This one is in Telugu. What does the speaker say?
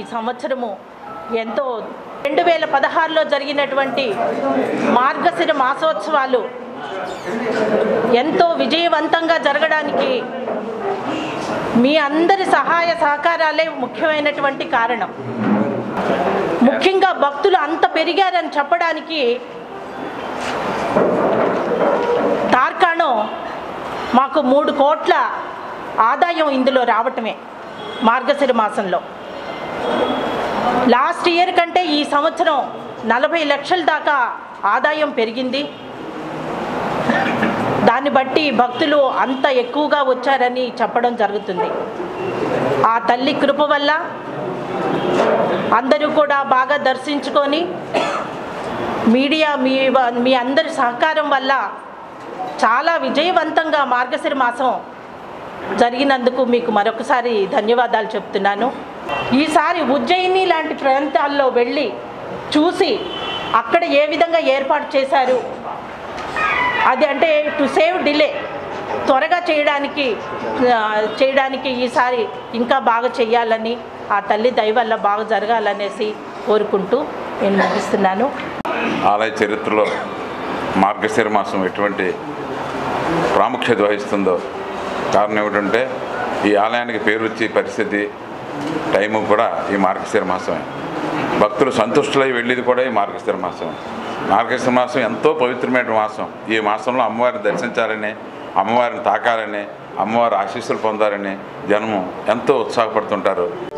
సంవత్సరము ఎంతో రెండు వేల పదహారులో జరిగినటువంటి మార్గశిర మాసోత్సవాలు ఎంతో విజయవంతంగా జరగడానికి మీ అందరి సహాయ సహకారాలే ముఖ్యమైనటువంటి కారణం ముఖ్యంగా భక్తులు అంత పెరిగారని చెప్పడానికి తార్కాణం మాకు మూడు కోట్ల ఆదాయం ఇందులో రావటమే మార్గశిర మాసంలో లాస్ట్ ఇయర్ కంటే ఈ సంవత్సరం నలభై లక్షల దాకా ఆదాయం పెరిగింది దాన్ని బట్టి భక్తులు అంత ఎక్కువగా వచ్చారని చెప్పడం జరుగుతుంది ఆ తల్లి కృప వల్ల అందరూ కూడా బాగా దర్శించుకొని మీడియా మీ వ- మీ అందరి సహకారం వల్ల చాలా విజయవంతంగా మార్గశిర మాసం జరిగినందుకు మీకు మరొకసారి ధన్యవాదాలు చెప్తున్నాను ఈసారి ఉజ్జయిని లాంటి ప్రాంతాల్లో వెళ్ళి చూసి అక్కడ ఏ విధంగా ఏర్పాటు చేశారు అది అంటే టు సేవ్ డిలే త్వరగా చేయడానికి ఆ, చేయడానికి ఈసారి ఇంకా బాగా చేయాలని ఆ తల్లి దయ వల్ల బాగా జరగాలనేసి కోరుకుంటూ నేను ముగిస్తున్నాను ఆలయ చరిత్రలో మార్గశిర మాసం ఎటువంటి ప్రాముఖ్యత వహిస్తుందో కారణం ఏమిటంటే ఈ ఆలయానికి పేరు వచ్చే పరిస్థితి టైము కూడా ఈ మార్గశిర మాసమే భక్తులు సంతుష్టులై వెళ్ళేది కూడా ఈ మార్గశిర మాసం మార్గశిర మాసం ఎంతో పవిత్రమైన మాసం ఈ మాసంలో అమ్మవారిని దర్శించాలని అమ్మవారిని తాకాలని అమ్మవారి ఆశీస్సులు పొందాలని జనము ఎంతో ఉత్సాహపడుతుంటారు